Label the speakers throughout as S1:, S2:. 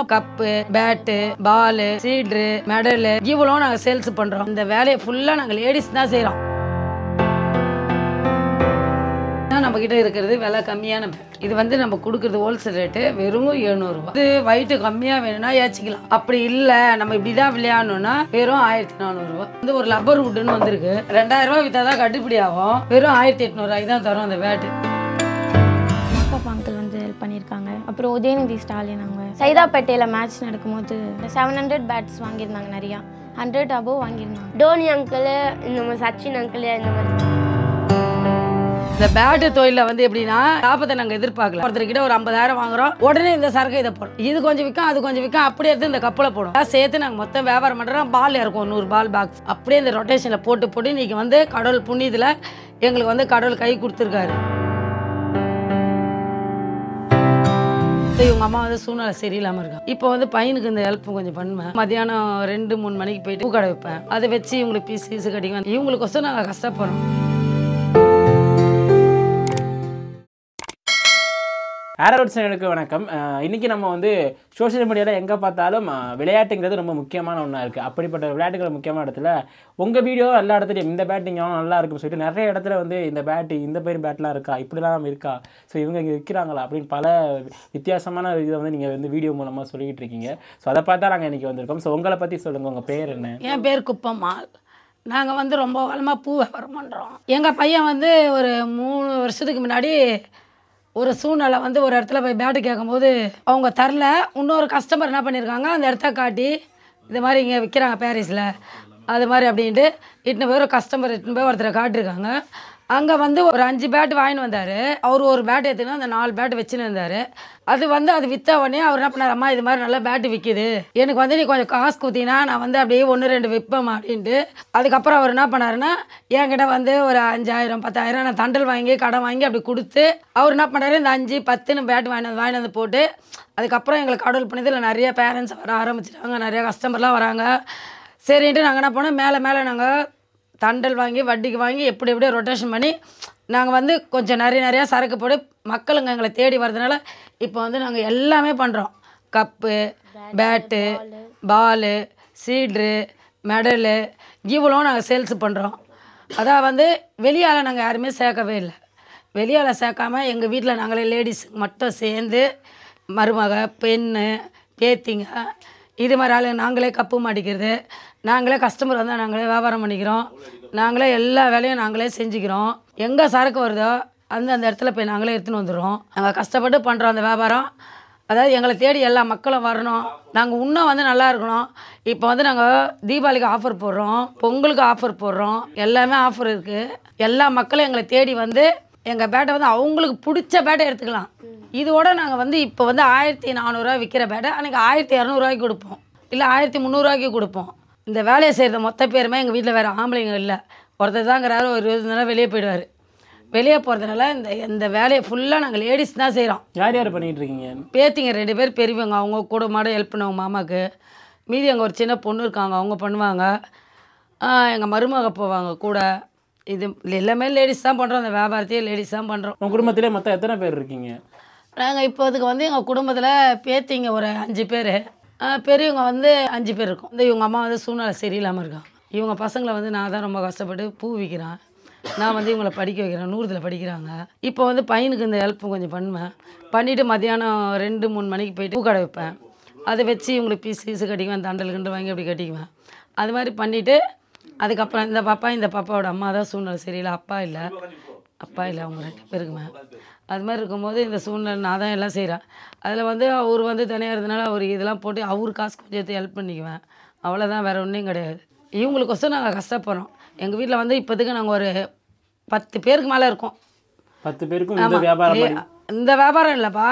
S1: இல்லாம cup bat ball சீட்ரு medal இவ்வளோ நாங்க சேல்ஸ் பண்றோம் இந்த வேலையை ஃபுல்லா நாங்க லேடிஸ் தான் செய்றோம் நம்ம கிட்ட இருக்கிறது விலை கம்மியான பேட் இது வந்து நம்ம கொடுக்கறது ஹோல்சேல் ரேட்டு வெறும் எழுநூறுபா இது வயிட்டு கம்மியா வேணும்னா ஏச்சிக்கலாம் அப்படி இல்ல நம்ம இப்படிதான் விளையாடணும்னா வெறும் ஆயிரத்தி நானூறுபா வந்து ஒரு லப்பர் வுட்டுன்னு வந்திருக்கு ரெண்டாயிரம் ரூபாய் வித்தா தான் கட்டுப்படி ஆகும் வெறும் ஆயிரத்தி எட்நூறுவாய்க்கு தான் தரும் அந்த பேட்டு
S2: பாப்பா அங்கிள் வந்து ஹெல்ப் பண்ணியிருக்காங்க அப்புறம் உதயநிதி ஸ்டாலின் அவங்க சைதாப்பேட்டையில் மேட்ச் நடக்கும்போது செவன் ஹண்ட்ரட் பேட்ஸ் வாங்கியிருந்தாங்க நிறையா ஹண்ட்ரட் அபோவ் வாங்கியிருந்தாங்க
S3: டோனி அங்கிள் இந்த மாதிரி சச்சின் அங்கிள் இந்த மாதிரி
S1: இந்த பேட்டு தொழில வந்து எப்படின்னா லாபத்தை நாங்க எதிர்பார்க்கல ஒருத்தர்கிட்ட ஒரு ஐம்பதாயிரம் வாங்குறோம் உடனே இந்த சரக்கு இதை போடும் இது கொஞ்சம் விற்கும் அது கொஞ்சம் விற்கும் அப்படியே எடுத்து இந்த கப்பலை போடும் அதான் சேர்த்து நாங்க மொத்தம் வியாபாரம் பண்றோம் பால் இருக்கும் நூறு பால் பாக்ஸ் அப்படியே இந்த ரொட்டேஷன்ல போட்டு போட்டு இன்னைக்கு வந்து கடவுள் புண்ணியத்துல எங்களுக்கு வந்து கடவுள் கை கொடுத்துருக்காரு இவங்க அம்மா வந்து சூழ்நிலை சரியில்லாம இருக்காங்க இப்போ வந்து பையனுக்கு இந்த ஹெல்ப் கொஞ்சம் பண்ணுவேன் மதியானம் ரெண்டு மூணு மணிக்கு போயிட்டு பூ கடை வைப்பேன் அதை வச்சு இவங்களுக்கு பீஸ் பீஸ் கட்டிக்குவேன் இவங்களுக்கொசம் நாங்கள் கஷ்டப்படுறோம்
S4: ஆரோட் சேனலுக்கு வணக்கம் அஹ் இன்னைக்கு நம்ம வந்து சோஷியல் மீடியாவில் எங்கே பார்த்தாலும் அஹ், விளையாட்டுங்கிறது ரொம்ப முக்கியமான ஒன்றா இருக்குது அப்படிப்பட்ட விளையாட்டுகள் முக்கியமான இடத்துல உங்கள் வீடியோ எல்லா இடத்துலையும் இந்த பேட்டிங் நல்லா இருக்குன்னு சொல்லிட்டு நிறைய இடத்துல வந்து இந்த பேட்டு இந்த பேர் பேட்லாம் இருக்கா இப்படிலாம் இருக்கா ஸோ இவங்க இங்கே விற்கிறாங்களா அப்படின்னு பல வித்தியாசமான இதை வந்து நீங்கள் வந்து வீடியோ மூலமாக சொல்லிக்கிட்டு இருக்கீங்க ஸோ அதை பார்த்தா நாங்கள் இன்றைக்கி வந்திருக்கோம் ஸோ உங்களை பற்றி சொல்லுங்கள் உங்கள் பேர் என்ன
S1: என் பேர் குப்பம்மாள் நாங்கள் வந்து ரொம்ப காலமாக பூ வியாபாரம் பண்ணுறோம் எங்கள் பையன் வந்து ஒரு மூணு வருஷத்துக்கு முன்னாடி ஒரு சூழ்நிலை வந்து ஒரு இடத்துல போய் பேட்டு கேட்கும்போது அவங்க தரல இன்னொரு கஸ்டமர் என்ன பண்ணியிருக்காங்க அந்த இடத்த காட்டி இது மாதிரி இங்கே விற்கிறாங்க பாரிஸில் அது மாதிரி அப்படின்ட்டு இட்டுன்னு போய் ஒரு கஸ்டமர் இட்டுன்னு போய் ஒருத்தரை காட்டியிருக்காங்க அங்கே வந்து ஒரு அஞ்சு பேட் வாங்கிட்டு வந்தார் அவர் ஒரு பேட் எடுத்துன்னு அந்த நாலு பேட் வச்சுன்னு இருந்தார் அது வந்து அது விற்ற உடனே அவர் என்ன பண்ணார் அம்மா இது மாதிரி நல்லா பேட்டு விற்கிது எனக்கு வந்து நீ கொஞ்சம் காசு குத்தினா நான் வந்து அப்படியே ஒன்று ரெண்டு விற்பேம்மா அப்படின்ட்டு அதுக்கப்புறம் அவர் என்ன பண்ணாருன்னா என்கிட்ட வந்து ஒரு அஞ்சாயிரம் பத்தாயிரம் நான் தண்டல் வாங்கி கடன் வாங்கி அப்படி கொடுத்து அவர் என்ன பண்ணாரு இந்த அஞ்சு பத்துன்னு பேட் வாங்கி வந்து வாங்கிட்டு வந்து போட்டு அதுக்கப்புறம் எங்களுக்கு கடவுள் பண்ணதில் நிறைய பேரண்ட்ஸ் வர ஆரம்பிச்சிட்டாங்க நிறைய கஸ்டமர்லாம் வராங்க சரின்ட்டு நாங்கள் என்ன பண்ணோம் மேலே மேலே நாங்கள் தண்டல் வாங்கி வட்டிக்கு வாங்கி எப்படி எப்படியோ ரொட்டேஷன் பண்ணி நாங்கள் வந்து கொஞ்சம் நிறைய நிறையா சரக்கு போட்டு மக்களுங்க எங்களை தேடி வர்றதுனால இப்போ வந்து நாங்கள் எல்லாமே பண்ணுறோம் கப்பு பேட்டு பாலு சீட்ரு மெடலு இவ்வளோ நாங்கள் சேல்ஸ் பண்ணுறோம் அதான் வந்து வெளியால் நாங்கள் யாருமே சேர்க்கவே இல்லை வெளியால் சேர்க்காம எங்கள் வீட்டில் நாங்களே லேடிஸ் மட்டும் சேர்ந்து மருமக பெண்ணு பேத்திங்க இது மாதிரி ஆளு நாங்களே கப்பு மாட்டிக்கிறது நாங்களே கஸ்டமர் வந்தால் நாங்களே வியாபாரம் பண்ணிக்கிறோம் நாங்களே எல்லா வேலையும் நாங்களே செஞ்சுக்கிறோம் எங்கே சரக்கு வருதோ அந்த அந்த இடத்துல போய் நாங்களே எடுத்துன்னு வந்துடுறோம் நாங்கள் கஷ்டப்பட்டு பண்ணுறோம் அந்த வியாபாரம் அதாவது எங்களை தேடி எல்லா மக்களும் வரணும் நாங்கள் இன்னும் வந்து நல்லா இருக்கணும் இப்போ வந்து நாங்கள் தீபாவளிக்கு ஆஃபர் போடுறோம் பொங்கலுக்கு ஆஃபர் போடுறோம் எல்லாமே ஆஃபர் இருக்குது எல்லா மக்களும் எங்களை தேடி வந்து எங்கள் பேட்டை வந்து அவங்களுக்கு பிடிச்ச பேட்டை எடுத்துக்கலாம் இதோட நாங்கள் வந்து இப்போ வந்து ஆயிரத்தி நானூறுரூவா விற்கிற பேட்டை அன்றைக்கி ஆயிரத்தி இரநூறுவாய்க்கு கொடுப்போம் இல்லை ஆயிரத்தி முந்நூறுரூவாய்க்கு கொடுப்போம் இந்த வேலையை செய்கிறத மொத்த பேருமே எங்கள் வீட்டில் வேறு ஆம்பளைங்க இல்லை ஒருத்தர் தாங்கிறாரு ஒரு இருபது நேரம் வெளியே போயிடுவார் வெளியே போகிறதுனால இந்த இந்த வேலையை ஃபுல்லாக நாங்கள் லேடிஸ் தான் செய்கிறோம்
S4: யார் யார் பண்ணிகிட்டு இருக்கீங்க
S1: பேத்திங்க ரெண்டு பேர் பெரியவங்க அவங்க கூட மாட ஹெல்ப் பண்ணுவாங்க மாமாவுக்கு மீதி அங்கே ஒரு சின்ன பொண்ணு இருக்காங்க அவங்க பண்ணுவாங்க எங்கள் மருமக போவாங்க கூட இது எல்லாமே லேடிஸ் தான் பண்ணுறோம் அந்த வியாபாரத்தையே லேடிஸ் தான் பண்ணுறோம்
S4: உங்கள் குடும்பத்திலே மொத்தம் எத்தனை பேர் இருக்கீங்க
S1: நாங்கள் இப்போதுக்கு வந்து எங்கள் குடும்பத்தில் பேத்திங்க ஒரு அஞ்சு பேர் பெரியவங்க வந்து அஞ்சு பேர் இருக்கும் இந்த இவங்க அம்மா வந்து சூழ்நிலை சரியில்லாமல் இருக்காங்க இவங்க பசங்களை வந்து நான் தான் ரொம்ப கஷ்டப்பட்டு பூ விற்கிறேன் நான் வந்து இவங்களை படிக்க வைக்கிறேன் நூறுதில் படிக்கிறாங்க இப்போ வந்து பையனுக்கு இந்த ஹெல்ப் கொஞ்சம் பண்ணுவேன் பண்ணிவிட்டு மத்தியானம் ரெண்டு மூணு மணிக்கு போயிட்டு பூ கடை வைப்பேன் அதை வச்சு இவங்களுக்கு பீஸ் பீஸு கட்டிக்குவேன் தண்டல் கிண்டு வாங்கி அப்படி கட்டிக்குவேன் அது மாதிரி பண்ணிவிட்டு அதுக்கப்புறம் இந்த பாப்பா இந்த பாப்பாவோட அம்மா தான் சூழ்நிலை சரியில்லை அப்பா இல்லை அப்பா இல்லை அவங்க ரெண்டு பேருக்குமே அது மாதிரி இருக்கும்போது இந்த சூழ்நிலை நான் தான் எல்லாம் செய்கிறேன் அதில் வந்து அவர் வந்து தனியாக இருந்தனால அவர் இதெல்லாம் போட்டு அவர் காசு கொஞ்சம் எடுத்து ஹெல்ப் பண்ணிக்குவேன் அவ்வளோதான் வேறு ஒன்றும் கிடையாது இவங்களுக்கொசம் நாங்கள் கஷ்டப்படுறோம் எங்கள் வீட்டில் வந்து இப்போதைக்கு நாங்கள் ஒரு பத்து பேருக்கு மேலே இருக்கோம்
S4: பத்து பேருக்கும் இந்த வியாபாரம்
S1: ஏ,
S4: பண்ணி
S1: இந்த வியாபாரம் இல்லைப்பா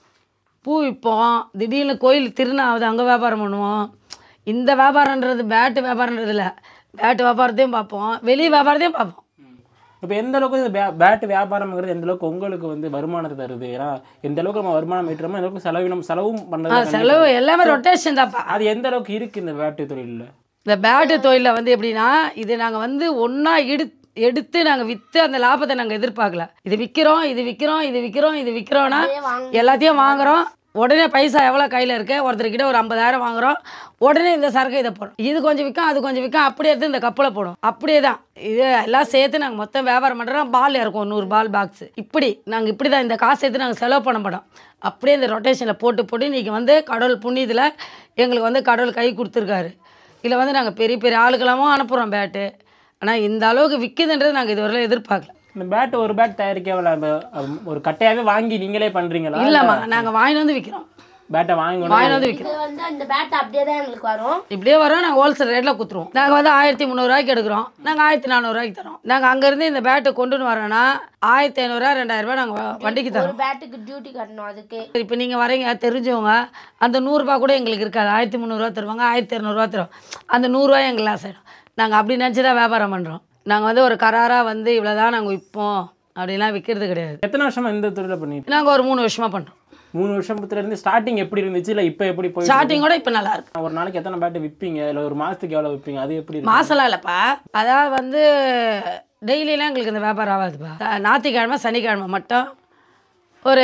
S1: பூ விற்போம் திடீர்னு கோயில் திருநாவுது அங்கே வியாபாரம் பண்ணுவோம் இந்த வியாபாரன்றது பேட்டு வியாபாரன்றது இல்லை பேட்டு வியாபாரத்தையும் பார்ப்போம் வெளி வியாபாரத்தையும் பார்ப்போம்
S4: இப்போ எந்த அளவுக்கு இந்த பே- பேட் வியாபாரம்ங்கிறது எந்த அளவுக்கு உங்களுக்கு வந்து வருமானத்தை தருது ஏன்னா எந்த அளவுக்கு நம்ம வருமானம் ஈட்டுறோமோ அந்த அளவுக்கு செலவினம் செலவும்
S1: ஆ,
S4: பண்ணுறது
S1: செலவு எல்லாமே ரொட்டேஷன் தான்ப்பா
S4: அது எந்த அளவுக்கு இருக்கு இந்த பேட்டு தொழிலில்
S1: இந்த பேட்டு தொழிலில் வந்து எப்படின்னா இது நாங்கள் வந்து ஒன்றா எடு எடுத்து நாங்கள் விற்று அந்த லாபத்தை நாங்கள் எதிர்பார்க்கல இது விற்கிறோம் இது விற்கிறோம் இது விற்கிறோம் இது விற்கிறோன்னா எல்லாத்தையும் வாங்குறோம் உடனே பைசா எவ்வளோ கையில் இருக்கு ஒருத்தர்கிட்ட ஒரு ஐம்பதாயிரம் வாங்குறோம் உடனே இந்த சரக்கு இதை போடும் இது கொஞ்சம் விற்கும் அது கொஞ்சம் விற்கும் அப்படியே எடுத்து இந்த கப்பில் போடும் அப்படியே தான் இது எல்லாம் சேர்த்து நாங்கள் மொத்தம் வியாபாரம் பண்ணுறோம் பால் இருக்கும் நூறு பால் பாக்ஸ் இப்படி நாங்கள் இப்படி தான் இந்த காசு எடுத்து நாங்கள் செலவு பண்ண மாட்டோம் அப்படியே இந்த ரொட்டேஷனில் போட்டு போட்டு இன்றைக்கி வந்து கடவுள் புண்ணியத்தில் எங்களுக்கு வந்து கடவுள் கை கொடுத்துருக்காரு இதில் வந்து நாங்கள் பெரிய பெரிய ஆளுக்கெல்லாமும் அனுப்புகிறோம் பேட்டு ஆனால் இந்த அளவுக்கு விற்குதுன்றது நாங்கள் இதுவரையிலும் எதிர்பார்க்கல
S4: இந்த பேட் ஒரு பேட் தயாரிக்க எவ்வளவு, அஹ், ஒரு கட்டையாவே வாங்கி நீங்களே பண்றீங்களா
S1: இல்லைம்மா நாங்கள் வாங்கிட்டு வந்து விற்கிறோம்
S4: பேட்டை வாங்கி கொண்டு
S1: வாங்கிட்டு வந்து விற்கிறோம்
S3: இது வந்து அந்த பேட் அப்படியே தான் எங்களுக்கு வரும்
S1: இப்படியே வரோம் நாங்கள் ஹோல்சேல் ரேட்டில் குத்துருவோம் நாங்கள் வந்து ஆயிரத்தி முந்நூறுரூவாய்க்கு எடுக்கிறோம் நாங்கள் ஆயிரத்தி நானூறுரூவாய்க்கு தரோம் நாங்கள் அங்கேருந்து இந்த பேட்டை கொண்டுன்னு வரோன்னா ஆயிரத்தி ஐநூறுரூவா ரெண்டாயிரரூபா நாங்கள் வண்டிக்கு
S3: ஒரு
S1: தரோம்
S3: பேட்டுக்கு டியூட்டி கட்டணும் அதுக்கு
S1: இப்போ நீங்கள் வரீங்க தெரிஞ்சவங்க அந்த நூறுரூபா கூட எங்களுக்கு இருக்காது ஆயிரத்தி முந்நூறுரூவா தருவாங்க ஆயிரத்தி இரநூறுவா தருவோம் அந்த நூறுரூவா எங்களுக்கு லாஸ் ஆகிடும் நாங்கள் அப்படி நினச்சி தான் வியாபாரம் பண்ணுறோம் நாங்கள் வந்து ஒரு கராராக வந்து இவ்வளோ தான் நாங்கள் விற்போம் அப்படிலாம் விற்கிறது கிடையாது
S4: எத்தனை வருஷமா இந்த தொழில பண்ணிட்டு
S1: நாங்கள் ஒரு மூணு வருஷமாக பண்ணுறோம்
S4: மூணு வருஷத்துல இருந்து ஸ்டார்டிங் எப்படி இருந்துச்சு இல்ல இப்போ எப்படி போய்
S1: ஸ்டார்டிங்கோட இப்போ நல்லா இருக்கு
S4: ஒரு நாளைக்கு எத்தனை பேட் விற்பீங்க இல்ல ஒரு மாசத்துக்கு எவ்வளவு விற்பீங்க அது எப்படி இருக்கு?
S1: மாசம்லாம் இல்லைப்பா அதாவது வந்து டெய்லியெலாம் எங்களுக்கு இந்த வியாபாரம் ஆகாதுப்பா த- ஞாயிற்றுக்கிழமை சனிக்கிழமை மட்டும் ஒரு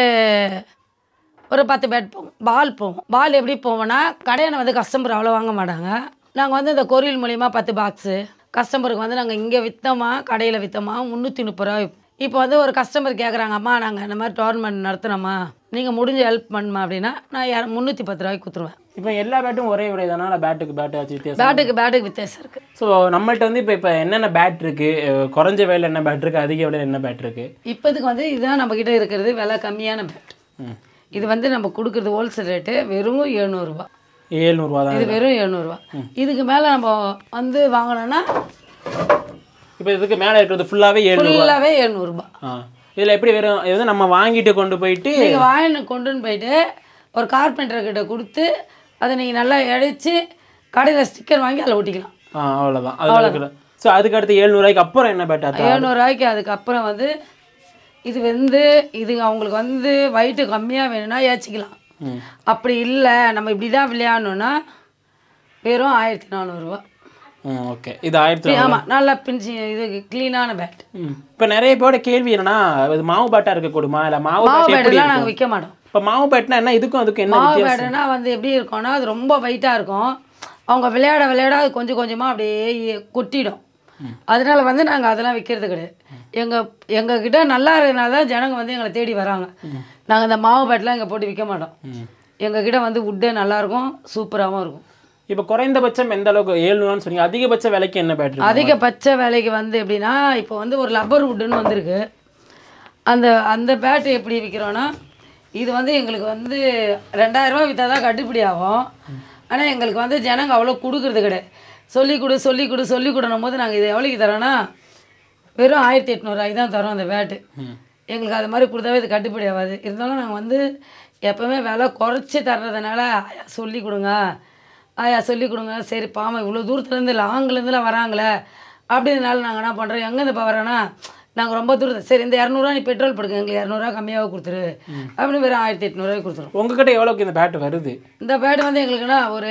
S1: ஒரு பத்து பேட் போகும் பால் போகும் பால் எப்படி போவோம்னா கடையில் வந்து கஸ்டமர் அவ்வளோ வாங்க மாட்டாங்க நாங்கள் வந்து இந்த கொரியல் மூலிமா பத்து பாக்ஸு கஸ்டமருக்கு வந்து நாங்கள் இங்கே விற்றோமா கடையில் விற்றோமா முந்நூற்றி முப்பது ரூபா விப்போம். இப்போ வந்து ஒரு கஸ்டமர் கேட்குறாங்க அம்மா நாங்கள் இந்த மாதிரி டோர்னமெண்ட் நடத்துனோமா நீங்கள் முடிஞ்ச ஹெல்ப் பண்ணுமா அப்படின்னா நான் யார் முந்நூற்றி பத்து ரூபாய்க்கு கொடுத்துருவேன்
S4: இப்போ எல்லா பேட்டும் ஒரே விலை தானே பேட்டுக்கு பேட் வச்சு வித்தியாசம்
S1: பேட்டுக்கு பேட்டுக்கு வித்தியாசம் இருக்குது
S4: ஸோ நம்மள்ட்ட வந்து இப்போ இப்போ என்னென்ன பேட் இருக்கு அஹ் குறைஞ்ச விலையில் என்ன பேட் இருக்கு அதிக விலையில் என்ன பேட் இருக்கு
S1: இப்போதுக்கு வந்து இதுதான் நம்மக்கிட்ட இருக்கிறது விலை கம்மியான பேட்
S4: ம்.
S1: இது வந்து நம்ம கொடுக்குறது ஹோல்சேல் ரேட்டு வெறும் எழுநூறுபா
S4: ஏழ்நூறுவா தான்
S1: இது வெறும் எழுநூறுபா இதுக்கு மேலே நம்ம வந்து வாங்கினோன்னா
S4: இப்போ இதுக்கு மேலே இருக்கிறது ஃபுல்லாகவே ஏழ்நூறு
S1: ஃபுல்லாகவே எழுநூறுபா
S4: ஆ இதில் எப்படி வெறும் இது வந்து நம்ம வாங்கிட்டு கொண்டு போயிட்டு
S1: நீங்கள் வாங்கினு கொண்டுன்னு போயிட்டு ஒரு கார்பெண்டர் கிட்ட கொடுத்து அதை நீங்கள் நல்லா இழைச்சி கடையில் ஸ்டிக்கர் வாங்கி அதில் ஒட்டிக்கலாம்
S4: ஆ அவ்வளோதான் அது ஸோ அதுக்கு அடுத்து ஏழ்நூறுவாய்க்கு அப்புறம் என்ன பேட் அது
S1: எழுநூறுவாய்க்கு அதுக்கப்புறம் வந்து இது வந்து இது அவங்களுக்கு வந்து வயிற்று கம்மியாக வேணும்னா ஏச்சிக்கலாம்
S4: ம்
S1: அப்படி இல்லை நம்ம இப்படி தான் விளையாடணுன்னா வெறும் ஆயிரத்தி நானூறுரூவா
S4: ம் ஓகே இது ஆயிரத்தி
S1: ஆமாம் நல்லா பிஞ்சு இது க்ளீனான பேட்
S4: இப்போ நிறைய பேரோட கேள்வி என்னன்னா இது மாவு பேட்டா இருக்கக்கூடுமா இல்லை மாவு
S1: மாவு
S4: பேட் எப்படி
S1: பேட்டெல்லாம் நாங்கள்
S4: இருக்கும்
S1: விற்க மாட்டோம்
S4: இப்போ மாவு பேட்னா என்ன இதுக்கும் அதுக்கும் என்ன
S1: மாவு
S4: வித்தியாசம்
S1: பேடுனா வந்து எப்படி இருக்கும்னா அது ரொம்ப வெயிட்டாக இருக்கும் அவங்க விளையாட விளையாட அது கொஞ்சம் கொஞ்சமாக அப்படியே ஏ- கொட்டிடும் அதனால வந்து நாங்கள் அதெல்லாம் விற்கிறது கிடையாது எங்கள் எங்கள் கிட்ட நல்லா இருக்கிறதுனால தான் ஜனங்க வந்து எங்களை தேடி வராங்க நாங்கள் இந்த மாவு பேட்டெலாம் இங்கே போட்டு விற்க மாட்டோம் எங்கள் கிட்ட வந்து உட்டே நல்லாயிருக்கும் சூப்பராகவும் இருக்கும்
S4: இப்போ குறைந்தபட்சம் எந்த அளவுக்கு ஏழ்நூறுன்னு சொன்னீங்க அதிகபட்ச விலைக்கு என்ன பேட் இருக்கு
S1: அதிகபட்ச விலைக்கு வந்து எப்படின்னா இப்போ வந்து ஒரு லப்பர் வுட்டுன்னு வந்திருக்கு அந்த அந்த பேட்டு எப்படி விற்கிறோன்னா இது வந்து எங்களுக்கு வந்து ரெண்டாயிரரூபா விற்றா தான் கட்டுப்படி ஆகும் ஆனால் எங்களுக்கு வந்து ஜனங்க அவ்வளோ கொடுக்குறது கிடையாது சொல்லி கொடு சொல்லி கொடு சொல்லி கொடுனும் போது நாங்கள் இது எவ்வளோக்கு தரோன்னா வெறும் ஆயிரத்தி எட்நூறுவாய்க்கு தான் தரோம் அந்த பேட்டு எங்களுக்கு அது மாதிரி கொடுத்தாவே இது கட்டுப்படி ஆகாது இருந்தாலும் நாங்கள் வந்து எப்போவுமே விலை குறைச்சி தர்றதுனால ஆயா சொல்லி கொடுங்க ஆயா சொல்லி கொடுங்க சரி பாவம் இவ்வளோ தூரத்துலேருந்து லாங்லேருந்துலாம் வராங்களே அப்படின்றனால நாங்கள் என்ன பண்ணுறோம் எங்கேருந்து இப்போ வரோன்னா நாங்கள் ரொம்ப தூரத்து சரி இந்த இரநூறுவா நீ பெட்ரோல் போடுங்க எங்களுக்கு இரநூறுவா கம்மியாக கொடுத்துரு அப்படின்னு வெறும் ஆயிரத்தி எட்நூறுவாய்க்கு கொடுத்துரும்
S4: உங்ககிட்ட எவ்வளோக்கு இந்த பேட் வருது
S1: இந்த பேட் வந்து எங்களுக்குன்னா ஒரு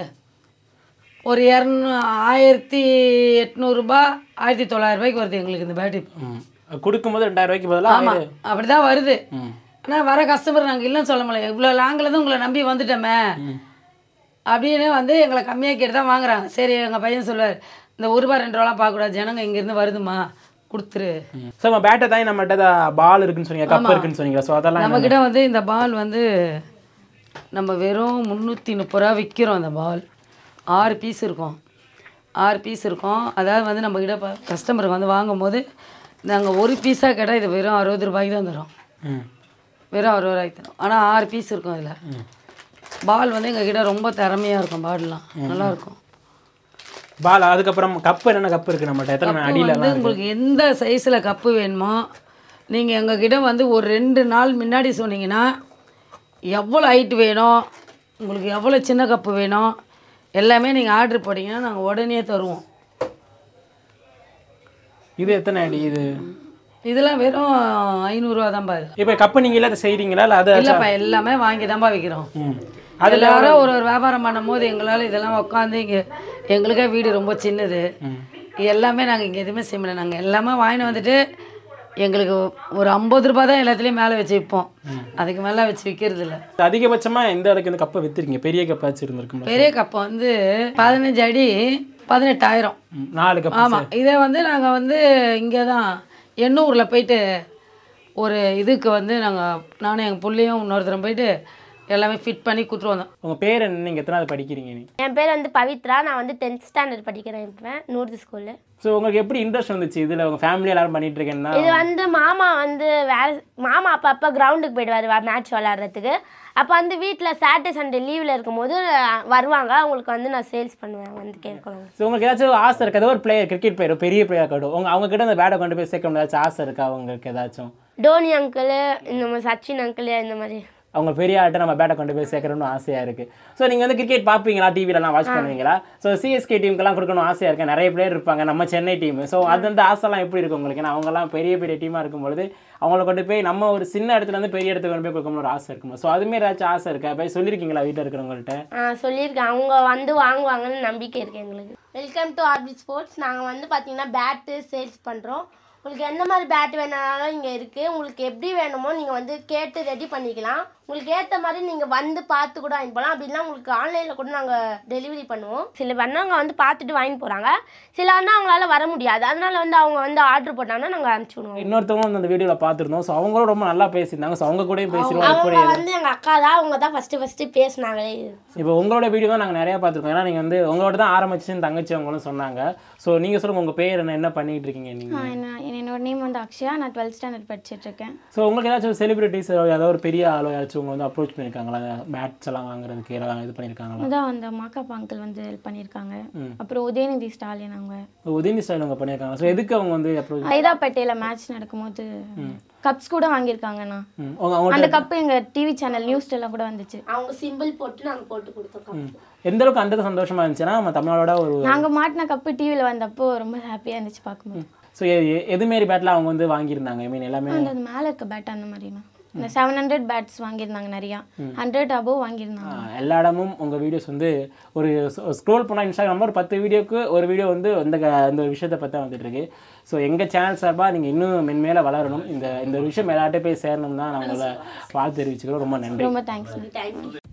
S1: ஒரு இரநூ ஆயிரத்தி எட்நூறுபா ஆயிரத்தி தொள்ளாயிரரூபாய்க்கு வருது எங்களுக்கு இந்த பேட்டு இப்போ
S4: ம் கொடுக்கும்போது ரெண்டாயிரம் ரூபாய்க்கு பதிலாக
S1: ஆமாம் அப்படி தான் வருது
S4: ம்
S1: ஆனால் வர கஸ்டமர் நாங்கள் இல்லைன்னு சொல்ல முடியல இவ்வளோ லாங்கிலேருந்து உங்களை நம்பி வந்துட்டோமே அப்படின்னு வந்து எங்களை கம்மியாக கேட்டு தான் வாங்குறாங்க சரி எங்கள் பையன் சொல்லுவார் இந்த ஒரு ரூபா ரெண்டு ரூபாலாம் பார்க்கக்கூடாது ஜனங்க இங்கேருந்து வருதுமா கொடுத்துரு
S4: ஸோ நம்ம பேட்டை தான் நம்மகிட்ட பால் இருக்குன்னு சொன்னீங்க கப் இருக்குன்னு சொன்னீங்களா ஸோ அதெல்லாம் என்ன?
S1: நம்மக்கிட்ட வந்து இந்த பால் வந்து நம்ம வெறும் முந்நூற்றி முப்பது ரூபா விற்கிறோம் அந்த பால் ஆறு பீஸ் இருக்கும் ஆறு பீஸ் இருக்கும் அதாவது வந்து நம்மக்கிட்ட இப்போ கஸ்டமருக்கு வந்து வாங்கும்போது நாங்கள் ஒரு பீஸாக கேட்டால் இது வெறும் அறுபது ரூபாய்க்கு தான் தரோம்
S4: ம்
S1: வெறும் அறுபது ரூபாய்க்கு தரும் ஆனால் ஆறு பீஸ் இருக்கும் அதில் பால் வந்து எங்கள் கிட்ட ரொம்ப திறமையாக இருக்கும் பால்லாம் நல்லா இருக்கும்
S4: பால் அதுக்கப்புறம் கப்பு என்னென்ன கப்பு இருக்கு நம்மகிட்ட எத்தனை
S1: கப்பு
S4: அடியில்
S1: வந்து உங்களுக்கு எந்த சைஸில் கப்பு வேணுமோ நீங்கள் எங்கள் கிட்ட வந்து ஒரு ரெண்டு நாள் முன்னாடி சொன்னீங்கன்னா எவ்வளோ ஹைட் வேணும் உங்களுக்கு எவ்வளோ சின்ன கப்பு வேணும் எல்லாமே நீங்கள் ஆர்டர் போட்டிங்கன்னா நாங்கள் உடனே தருவோம்
S4: இது எத்தனை அடி இது
S1: இதெல்லாம் வெறும் ஐநூறுரூவா தான்ப்பா இது
S4: இப்போ கப்பு நீங்களே அதை செய்கிறீங்களா இல்லை அதை
S1: இல்லைப்பா எல்லாமே வாங்கி தான்ப்பா விற்கிறோம்
S4: ம்
S1: எல்லாரும் ஒரு ஒரு வியாபாரம் பண்ணும்போது எங்களால் இதெல்லாம் உட்காந்து இங்கே எங்களுக்கே வீடு ரொம்ப சின்னது எல்லாமே நாங்கள் இங்கே எதுவுமே செய்ய முடியல நாங்கள் எல்லாமே வாங்கிட்டு வந்துட்டு எங்களுக்கு ஒரு ஐம்பது ரூபாய் தான் எல்லாத்துலேயும் மேலே வச்சு விற்போம் அதுக்கு மேலே வச்சு விற்கிறது இல்லை
S4: அதிகபட்சமாக எந்த அளவுக்கு இந்த கப்பை விற்றுருக்கீங்க பெரிய கப்பாச்சு இருந்திருக்கும்
S1: பெரிய கப்பை வந்து பதினஞ்சு அடி பதினெட்டாயிரம்
S4: நாலு கப்
S1: ஆமாம் இதை வந்து நாங்கள் வந்து இங்கே தான் எண்ணூரில் போயிட்டு ஒரு இதுக்கு வந்து நாங்கள் நானும் எங்கள் புள்ளையும் இன்னொருத்தரும் போயிட்டு எல்லாமே ஃபிட் பண்ணி கொடுத்துட்டு வந்தோம்
S4: உங்கள் பேர் என்ன நீங்கள் எத்தனாவது படிக்கிறீங்க நீ
S3: என் பேர் வந்து பவித்ரா நான் வந்து டென்த் ஸ்டாண்டர்ட் படிக்கிறேன் இப்போ நூறு ஸ்கூலில்
S4: ஸோ உங்களுக்கு எப்படி இன்ட்ரெஸ்ட் வந்துச்சு இதில் உங்கள் ஃபேமிலி எல்லாரும் பண்ணிட்டு இருக்கேன்னா
S3: இது வந்து மாமா வந்து வேலை மாமா அப்போ அப்போ கிரவுண்டுக்கு போயிடுவார் மேட்ச் விளாட்றதுக்கு அப்போ வந்து வீட்டில் சாட்டர்டே சண்டே லீவில் இருக்கும்போது அஹ், வருவாங்க அவங்களுக்கு வந்து நான் சேல்ஸ் பண்ணுவேன் வந்து கேட்கணும்
S4: ஸோ உங்களுக்கு ஏதாச்சும் ஆசை இருக்கா ஏதோ ஒரு பிளேயர் கிரிக்கெட் பிளேயர் பெரிய பிளேயர் இருக்கட்டும் உங்க அவங்க கிட்ட அந்த பேட்டை கொண்டு போய் சேர்க்க ஏதாச்சும் ஆசை இருக்கா அவங்களுக்கு ஏதாச்சும்
S3: டோனி அங்கிள் இந்த மாதிரி சச்சின் அங்கிள் இந்த மாதிரி
S4: அவங்க பெரிய ஆள்கிட்ட நம்ம பேட்டை கொண்டு போய் சேர்க்கணும்னு ஆசையாக இருக்குது ஸோ நீங்கள் வந்து கிரிக்கெட் பார்ப்பீங்களா டிவிலலாம் வாட்ச் பண்ணுவீங்களா ஸோ சிஎஸ்கே டீமுக்கெல்லாம் கொடுக்கணும் ஆசையாக இருக்கு நிறைய பிளேயர் இருப்பாங்க நம்ம சென்னை டீம் ஸோ அது அந்த ஆசைலாம் எப்படி இருக்கும் உங்களுக்கு ஏன்னா அவங்கலாம் பெரிய பெரிய டீமாக இருக்கும்பொழுது அவங்கள கொண்டு போய் நம்ம ஒரு சின்ன இடத்துல இருந்து பெரிய இடத்துக்கு கொண்டு போய் கொடுக்கணும்னு ஒரு ஆசை இருக்கும் ஸோ அதுமாரி ஏதாச்சும் ஆசை இருக்கா போய் சொல்லியிருக்கீங்களா வீட்டில் இருக்கிறவங்கள்ட்ட
S3: ஆ சொல்லியிருக்கேன் அவங்க வந்து வாங்குவாங்கன்னு நம்பிக்கை இருக்குது எங்களுக்கு வெல்கம் டு ஆர்பி ஸ்போர்ட்ஸ் நாங்கள் வந்து பார்த்தீங்கன்னா பேட்டு சேல்ஸ் பண்ணுறோம் உங்களுக்கு எந்த மாதிரி பேட் வேணாலும் இங்கே இருக்குது உங்களுக்கு எப்படி வேணுமோ நீங்கள் வந்து கேட்டு ரெடி பண்ணிக்கலாம் உங்களுக்கு ஏற்ற மாதிரி நீங்கள் வந்து பார்த்து கூட வாங்கிட்டு போகலாம் அப்படின்னா உங்களுக்கு ஆன்லைனில் கூட நாங்கள் டெலிவரி பண்ணுவோம் சில அண்ணாங்க வந்து பார்த்துட்டு வாங்கிட்டு போகிறாங்க சில அண்ணா அவங்களால வர முடியாது அதனால வந்து அவங்க வந்து ஆர்டர் போட்டாங்கன்னா நாங்கள் அனுப்பிச்சி விடுவோம்
S4: இன்னொருத்தவங்க வந்து அந்த வீடியோவில் பார்த்துருந்தோம் ஸோ அவங்களும் ரொம்ப நல்லா பேசியிருந்தாங்க ஸோ அவங்க கூடயும் பேசிடுவோம் எப்படி
S3: அவங்க வந்து எங்கள் அக்கா தான் அவங்க தான் ஃபஸ்ட்டு ஃபஸ்ட்டு பேசினாங்களே
S4: இப்போ உங்களோட வீடியோ தான் நாங்கள் நிறையா பார்த்துருக்கோம் ஏன்னா நீங்கள் வந்து உங்களோட தான் ஆரம்பிச்சுன்னு தங்கச்சி அவங்களும் சொன்னாங்க ஸோ நீங்கள் சொல்லுங்கள் உங்கள் பேர் என்ன என்ன பண்ணிட்டு இருக்கீங்க நீங்கள்
S2: என்ன என்னோட நேம் வந்து அக்ஷயா நான் டுவெல்த் ஸ்டாண்டர்ட் படிச்சிட்டு இருக்கேன்
S4: ஸோ உங்களுக்கு ஏதாச்சும் செலிபிரிட்டிஸ் ஏதாவது ஒரு பெரிய ஆளோ ஏதாச்சும் உங்களை வந்து அப்ரோச் பண்ணியிருக்காங்களா பேட்ஸ் எல்லாம் வாங்குறதுக்கு ஏதாவது இது பண்ணியிருக்காங்களா
S2: அதான் அந்த மாக்காப் அங்கிள் வந்து ஹெல்ப் பண்ணியிருக்காங்க அப்புறம் உதயநிதி ஸ்டாலின் அவங்க
S4: உதயநிதி ஸ்டைல் அவங்க பண்ணியிருக்காங்க ஸோ எதுக்கு அவங்க வந்து அப்ரோச்
S2: சைதாப்பேட்டையில் மேட்ச் நடக்கும்போது கப்ஸ் கூட வாங்கியிருக்காங்கண்ணா
S4: அவங்க அவங்க
S2: அந்த கப்பு எங்கள் டிவி சேனல் நியூஸ்லாம் கூட வந்துச்சு
S3: அவங்க சிம்பிள் போட்டு நாங்கள் போட்டு கொடுத்தோம்
S4: எந்த அளவுக்கு அந்த சந்தோஷமா இருந்துச்சுன்னா நம்ம தமிழோட ஒரு
S2: நாங்கள் மாட்டின கப்பு டிவியில் வந்தப்போ ரொம்ப ஹாப்பியாக இருந்துச்சு பார்க்கும்போது
S4: ஸோ எதுமாரி பேட்டில் அவங்க வந்து வாங்கியிருந்தாங்க ஐ மீன் எல்லாமே
S2: அந்த மேலே இருக்க பேட் அந்த மாதிரிண்ணா இந்த செவன் ஹண்ட்ரட் பேட்ஸ் வாங்கியிருந்தாங்க நிறையா ஹண்ட்ரட் அபோவ் வாங்கியிருந்தாங்க
S4: ஆஹ் எல்லா இடமும் உங்கள் வீடியோஸ் வந்து ஒரு ஸ்க்ரோல் பண்ணால் இன்ஸ்டாகிராமில் ஒரு பத்து வீடியோக்கு ஒரு வீடியோ வந்து இந்த க- இந்த ஒரு விஷயத்தை பற்றி வந்துட்டு இருக்கு ஸோ எங்கள் சேனல் சார்பாக நீங்கள் இன்னும் மென்மேல வளரணும் இந்த இந்த ஒரு விஷயம் எல்லார்ட்டையும் போய் சேரணும் தான் நான் உங்களை வாழ்த்து தெரிவிச்சுக்கிறோம் ரொம்ப நன்றி
S2: ரொம்ப தேங்க்ஸ்
S3: தேங்க்யூ